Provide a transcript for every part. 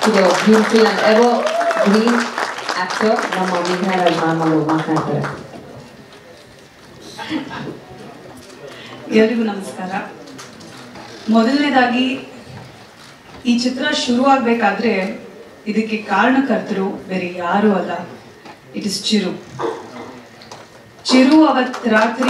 to the beautiful and ever green actor ನಮ್ಮ Vighnaraj ma'am ಅವರು ಮಾತನಾಡ್ತಾರೆ ಎಲ್ರಿಗೂ ನಮಸ್ಕಾರ ಮೊದಲನೇದಾಗಿ ಈ ಚಿತ್ರ ಶುರುವಾಗಬೇಕಾದ್ರೆ ಇದಕ್ಕೆ ಕಾರಣಕರ್ತರು ಬೇರೆ ಯಾರೂ ಅಲ್ಲ ಇಟ್ ಇಸ್ ಚಿರು ಚಿರು ಅವತ್ ರಾತ್ರಿ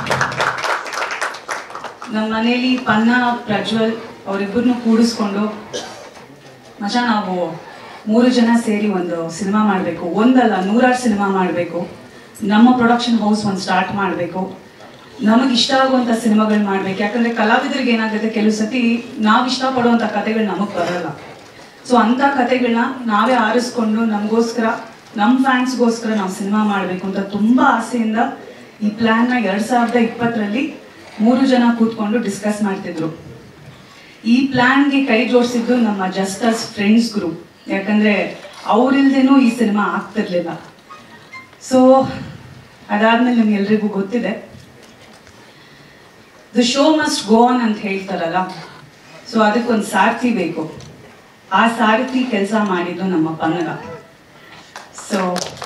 ನಮ್ಮ ಮನೇಲಿ ಪನ್ನ ಪ್ರಜ್ವಲ್ ಅವರಿಬ್ಬರನ್ನು ಕೂಡಿಸ್ಕೊಂಡು ಮಜ ನಾವು ಮೂರು ಜನ ಸೇರಿ ಒಂದು ಸಿನಿಮಾ ಮಾಡಬೇಕು ಒಂದಲ್ಲ ನೂರಾರು ಸಿನಿಮಾ ಮಾಡಬೇಕು ನಮ್ಮ ಪ್ರೊಡಕ್ಷನ್ ಹೌಸ್ ಒಂದು ಸ್ಟಾರ್ಟ್ ಮಾಡಬೇಕು ನಮಗೆ ಇಷ್ಟ ಆಗುವಂಥ ಸಿನಿಮಾಗಳು ಮಾಡ್ಬೇಕು ಯಾಕಂದ್ರೆ ಕಲಾವಿದರಿಗೆ ಏನಾಗುತ್ತೆ ಕೆಲವು ಸತಿ ನಾವು ಇಷ್ಟಪಡುವಂಥ ಕತೆಗಳು ನಮಗೆ ಬರಲ್ಲ ಸೊ ಅಂಥ ಕತೆಗಳನ್ನ ನಾವೇ ಆರಿಸ್ಕೊಂಡು ನಮಗೋಸ್ಕರ ನಮ್ಮ ಫ್ಯಾನ್ಸ್ಗೋಸ್ಕರ ನಾವು ಸಿನಿಮಾ ಮಾಡಬೇಕು ಅಂತ ತುಂಬ ಆಸೆಯಿಂದ ಈ ಪ್ಲ್ಯಾನ್ನ ಎರಡು ಸಾವಿರದ ಇಪ್ಪತ್ತರಲ್ಲಿ ಮೂರು ಜನ ಕೂತ್ಕೊಂಡು ಡಿಸ್ಕಸ್ ಮಾಡ್ತಿದ್ರು ಈ ಪ್ಲಾನ್ಗೆ ಕೈ ಜೋಡಿಸಿದ್ದು ನಮ್ಮ ಜಸ್ಟಸ್ ಫ್ರೆಂಡ್ಸ್ ಗ್ರೂಪ್ ಯಾಕಂದ್ರೆ ಅವ್ರಿಲ್ದೇನೂ ಈ ಸಿನಿಮಾ ಆಗ್ತಿರ್ಲಿಲ್ಲ ಸೊ ಅದಾದ್ಮೇಲೆ ನಿಮ್ಗೆ ಎಲ್ರಿಗೂ ಗೊತ್ತಿದೆ the show must go on ಅಂತ ಹೇಳ್ತಾರಲ್ಲ ಸೊ ಅದಕ್ಕೊಂದು ಸಾರಥಿ ಬೇಕು ಆ ಸಾರಥಿ ಕೆಲಸ ಮಾಡಿದ್ದು ನಮ್ಮ ಪನ್ನಗ ಸೊ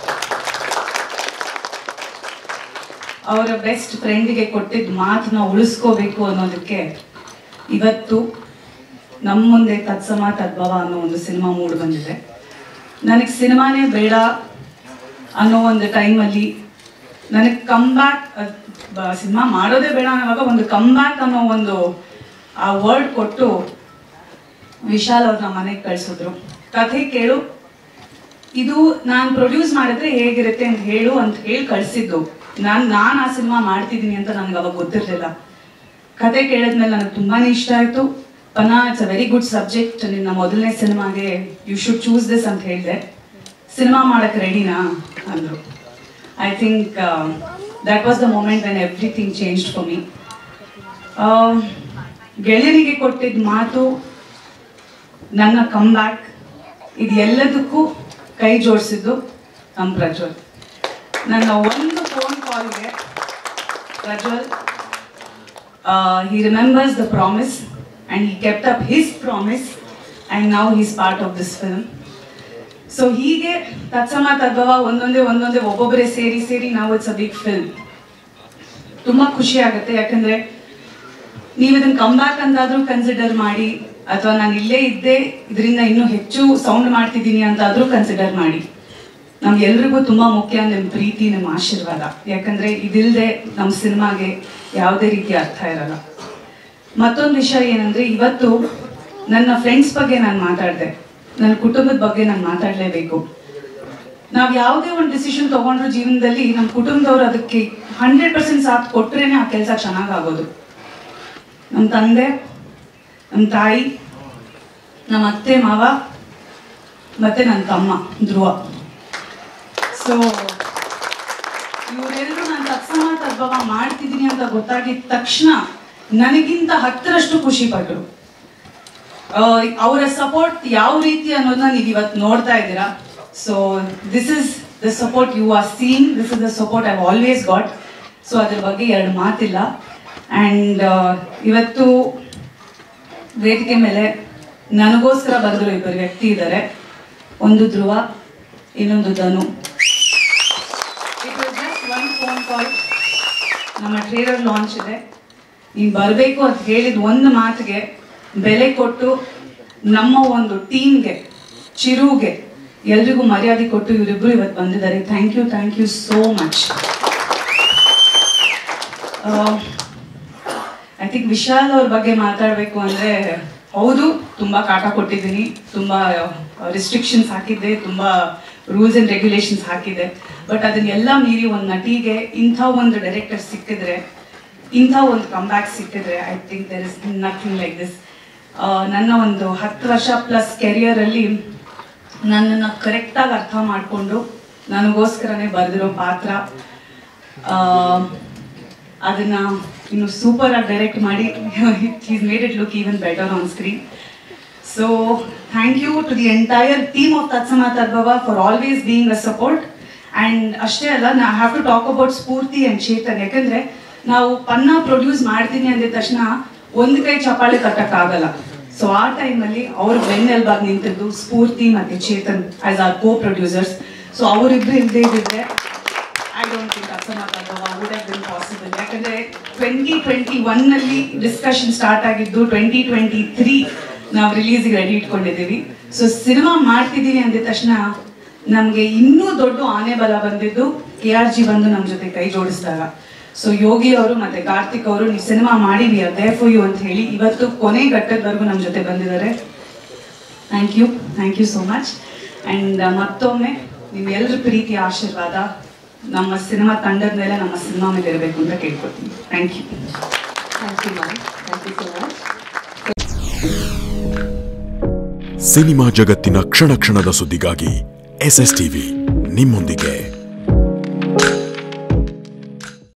ಅವರ ಬೆಸ್ಟ್ ಫ್ರೆಂಡ್ಗೆ ಕೊಟ್ಟಿದ್ದ ಮಾತನ್ನ ಉಳಿಸ್ಕೋಬೇಕು ಅನ್ನೋದಕ್ಕೆ ಇವತ್ತು ನಮ್ಮ ಮುಂದೆ ತತ್ಸಮ ತದ್ಭವ ಅನ್ನೋ ಒಂದು ಸಿನಿಮಾ ಮೂಡ್ ಬಂದಿದೆ ನನಗೆ ಸಿನಿಮಾನೇ ಬೇಡ ಅನ್ನೋ ಒಂದು ಟೈಮಲ್ಲಿ ನನಗೆ ಕಮ್ ಬ್ಯಾಕ್ ಸಿನಿಮಾ ಮಾಡೋದೇ ಬೇಡ ಅನ್ನೋವಾಗ ಒಂದು ಕಮ್ ಬ್ಯಾಕ್ ಅನ್ನೋ ಒಂದು ಆ ವರ್ಡ್ ಕೊಟ್ಟು ವಿಶಾಲ್ ಅವ್ರನ್ನ ಮನೆಗೆ ಕಳ್ಸಿದ್ರು ಕಥೆ ಕೇಳು ಇದು ನಾನು ಪ್ರೊಡ್ಯೂಸ್ ಮಾಡಿದ್ರೆ ಹೇಗಿರುತ್ತೆ ಅಂತ ಹೇಳು ಅಂತ ಹೇಳಿ ಕಳ್ಸಿದ್ದು ನಾನು ನಾನು ಆ ಸಿನಿಮಾ ಮಾಡ್ತಿದ್ದೀನಿ ಅಂತ ನನಗೆ ಅವಾಗ ಗೊತ್ತಿರಲಿಲ್ಲ ಕತೆ ಕೇಳಿದ್ಮೇಲೆ ನನಗೆ ತುಂಬಾನೇ ಇಷ್ಟ ಆಯ್ತು ಪನ it's a very good subject ನಿನ್ನ ಮೊದಲನೇ ಸಿನಿಮಾಗೆ ಯು ಶುಡ್ ಚೂಸ್ ದಿಸ್ ಅಂತ ಹೇಳಿದೆ ಸಿನಿಮಾ ಮಾಡಕ್ಕೆ ರೆಡಿನಾ ಅಂದರು I think that was the moment when everything change for me ಗೆಳೆಯರಿಗೆ ಕೊಟ್ಟಿದ್ದ ಮಾತು ನನ್ನ ಕಮ್ ಬ್ಯಾಕ್ ಇದು ಎಲ್ಲದಕ್ಕೂ ಕೈ ಜೋಡಿಸಿದ್ದು ನಮ್ಮ ಪ್ರಜ್ವಲ್ ನನ್ನ ಒಂದು ಫೋನ್ ಕಾಲ್ಗೆ Prajwal he remembers the promise and he kept up his promise and now he's part of this film. So ಹೀಗೆ ತತ್ಸಮ ತದ್ಭವ ಒಂದೊಂದೇ ಒಂದೊಂದೇ ಒಬ್ಬೊಬ್ಬರೇ ಸೇರಿ ಸೇರಿ ನಾವು ಇಟ್ಸ್ ಅ ಬಿಗ್ ಫಿಲ್ಮ್ ತುಂಬಾ ಖುಷಿ ಆಗುತ್ತೆ ಯಾಕಂದ್ರೆ ನೀವು ಇದನ್ನ ಕಮ್ ಬ್ಯಾಕ್ ಅಂತಾದ್ರೂ ಕನ್ಸಿಡರ್ ಮಾಡಿ ಅಥವಾ ನಾನು ಇಲ್ಲೇ ಇದ್ದೆ ಇದರಿಂದ ಇನ್ನೂ ಹೆಚ್ಚು ಸೌಂಡ್ ಮಾಡ್ತಿದ್ದೀನಿ ಅಂತಾದ್ರೂ ಕನ್ಸಿಡರ್ ಮಾಡಿ ನಮ್ಗೆಲ್ರಿಗೂ ತುಂಬಾ ಮುಖ್ಯ ನಿಮ್ಮ ಪ್ರೀತಿ ನಿಮ್ಮ ಆಶೀರ್ವಾದ ಯಾಕಂದ್ರೆ ಇದಿಲ್ಲದೆ ನಮ್ಮ ಸಿನಿಮಾಗೆ ಯಾವುದೇ ರೀತಿ ಅರ್ಥ ಇರಲ್ಲ ಮತ್ತೊಂದು ವಿಷಯ ಏನಂದ್ರೆ ಇವತ್ತು ನನ್ನ ಫ್ರೆಂಡ್ಸ್ ಬಗ್ಗೆ ನಾನು ಮಾತಾಡಿದೆ ನನ್ನ ಕುಟುಂಬದ ಬಗ್ಗೆ ನಾನು ಮಾತಾಡಲೇಬೇಕು ನಾವು ಯಾವುದೇ ಒಂದು ಡಿಸಿಷನ್ ತಗೊಂಡ್ರು ಜೀವನದಲ್ಲಿ ನಮ್ಮ ಕುಟುಂಬದವ್ರು ಅದಕ್ಕೆ ಹಂಡ್ರೆಡ್ ಪರ್ಸೆಂಟ್ ಸಾಥ್ ಕೊಟ್ರೇನೆ ಆ ಕೆಲಸ ಚೆನ್ನಾಗಾಗೋದು ನಮ್ಮ ತಂದೆ ನಮ್ಮ ತಾಯಿ ನಮ್ಮ ಅತ್ತೆ ಮಾವ ಮತ್ತೆ ನನ್ನ ತಮ್ಮ ಧ್ರುವ ಸೊ ಇವರೆಲ್ಲರೂ ನಾನು ತತ್ಸಮ ತದ್ಭವ ಮಾಡ್ತಿದ್ದೀನಿ ಅಂತ ಗೊತ್ತಾಗಿದ ತಕ್ಷಣ ನನಗಿಂತ ಹತ್ತರಷ್ಟು ಖುಷಿ ಪಟ್ಟರು ಅವರ ಸಪೋರ್ಟ್ ಯಾವ ರೀತಿ ಅನ್ನೋದನ್ನ ನೀವು ಇವತ್ತು ನೋಡ್ತಾ ಇದ್ದೀರಾ so this is the support you are seen this is the support I always got so ಅದ್ರ ಬಗ್ಗೆ ಎರಡು ಮಾತಿಲ್ಲ ಆ್ಯಂಡ್ ಇವತ್ತು ವೇದಿಕೆ ಮೇಲೆ ನನಗೋಸ್ಕರ ಬಂದರು ಇಬ್ಬರು ವ್ಯಕ್ತಿ ಇದ್ದಾರೆ ಒಂದು ಧ್ರುವ ಇನ್ನೊಂದು Dhanu it was just one phone call ನಮ್ಮ ಟ್ರೇಲರ್ ಲಾಂಚ್ ಇದೆ ನೀನು ಬರಬೇಕು ಅಂತ ಹೇಳಿದ ಒಂದು ಮಾತಿಗೆ ಬೆಲೆ ಕೊಟ್ಟು ನಮ್ಮ ಒಂದು ಟೀಮ್ಗೆ ಚಿರುಗೆ ಎಲ್ರಿಗೂ ಮರ್ಯಾದೆ ಕೊಟ್ಟು ಇವರಿಬ್ರು ಇವತ್ತು ಬಂದಿದ್ದಾರೆ thank you thank you so much I think Vishal ಅವ್ರ ಬಗ್ಗೆ ಮಾತಾಡಬೇಕು ಅಂದರೆ ಹೌದು ತುಂಬ ಕಾಟ ಕೊಟ್ಟಿದ್ದೀನಿ ತುಂಬ ರಿಸ್ಟ್ರಿಕ್ಷನ್ಸ್ ಹಾಕಿದ್ದೆ ತುಂಬ ರೂಲ್ಸ್ ಆ್ಯಂಡ್ ರೆಗ್ಯುಲೇಷನ್ಸ್ ಹಾಕಿದೆ ಬಟ್ ಅದನ್ನೆಲ್ಲ ಮೀರಿ ಒಂದು ನಟಿಗೆ ಇಂಥ ಒಂದು ಡೈರೆಕ್ಟರ್ ಸಿಕ್ಕಿದ್ರೆ ಇಂಥ ಒಂದು ಕಂಬ್ಯಾಕ್ ಸಿಕ್ಕಿದ್ರೆ I think there is nothing like this ನನ್ನ ಒಂದು ಹತ್ತು ವರ್ಷ ಪ್ಲಸ್ ಕೆರಿಯರಲ್ಲಿ ನನ್ನನ್ನು ಕರೆಕ್ಟಾಗಿ ಅರ್ಥ ಮಾಡಿಕೊಂಡು ನನಗೋಸ್ಕರನೇ ಬರೆದಿರೋ ಪಾತ್ರ ಆ, ಅದನ್ನ ಇನ್ನು ಸೂಪರ್ ಆಗಿ ಡೈರೆಕ್ಟ್ ಮಾಡಿ he's made it look even better on screen so thank you to the entire team of Tatsama Tadbhava for always being a support and ಅಷ್ಟೇ ಅಲ್ಲ ನಾ have to talk about Spoorthi and Chetan ಯಾಕಂದ್ರೆ ನಾವು ಪನ್ನ ಪ್ರೊಡ್ಯೂಸ್ ಮಾಡ್ತೀನಿ ಅಂದಿದ ತಕ್ಷಣ ಒಂದು ಕೈ ಚಪಾಳಿ ಕಟ್ಟಕ್ಕಾಗಲ್ಲ ಸೊ ಆ ಟೈಮಲ್ಲಿ ಅವ್ರ ಬೆನ್ನೆಲ್ಬಾಗಿ ನಿಂತಿದ್ದು ಸ್ಫೂರ್ತಿ ಮತ್ತೆ Chetan as are co producers so ಅವರಿಬ್ರು ಇಲ್ಲದೆ ಇದ್ದಿದ್ರೆ ಐ ಡೋಂಟ್ ಥಿಂಕ್ ಅಸಮಾಧಾನ ವುಡ್ ಹ್ಯಾವ್ ಬಿನ್ ಪಾಸಿಬಲ್ ಯಾಕಂದ್ರೆ ಟ್ವೆಂಟಿ ಟ್ವೆಂಟಿ ಒನ್ನಲ್ಲಿ ಡಿಸ್ಕಷನ್ ಸ್ಟಾರ್ಟ್ ಆಗಿದ್ದು ಟ್ವೆಂಟಿ ಟ್ವೆಂಟಿ ತ್ರೀ ನಾವು ರಿಲೀಸ್ಗೆ ರೆಡಿ ಇಟ್ಕೊಂಡಿದ್ದೀವಿ ಸೊ ಸಿನಿಮಾ ಮಾಡ್ತಿದ್ದೀವಿ ಅಂದಿದ ತಕ್ಷಣ ನಮಗೆ ಇನ್ನೂ ದೊಡ್ಡ ಆನೆ ಬಲ ಬಂದಿದ್ದು ಕೆ ಆರ್ ಜಿ ಬಂದು ನಮ್ಮ ಜೊತೆ ಕೈ ಜೋಡಿಸಿದಾಗ ಸೊ ಯೋಗಿ ಅವರು ಮತ್ತೆ ಕಾರ್ತಿಕ್ ಅವರು ನೀವು ಸಿನಿಮಾ ಮಾಡಿ we are there for you ಅಂತ ಹೇಳಿ ಇವತ್ತು ಕೊನೆ ಘಟ್ಟದವರೆಗೂ ನಮ್ಮ ಜೊತೆ ಬಂದಿದ್ದಾರೆ thank you thank you so much and ಮತ್ತೊಮ್ಮೆ ನಿಮ್ಮೆಲ್ಲರ ಪ್ರೀತಿಯ ಆಶೀರ್ವಾದ ನಮ್ಮ ಸಿನಿಮಾ ತಂಡದ ಮೇಲೆ ನಮ್ಮ ಸಿನಿಮಾ ಮೇಲೆ ಇರಬೇಕು ಅಂತ ಕೇಳ್ಕೊತೀನಿ thank you thank you ma'am thank you so much cinema ಜಗತ್ತಿನ ಕ್ಷಣ ಕ್ಷಣದ ಸುದ್ದಿಗಾಗಿ ಎಸ್ ಎಸ್ ಟಿವಿ ನಿಮ್ಮೊಂದಿಗೆ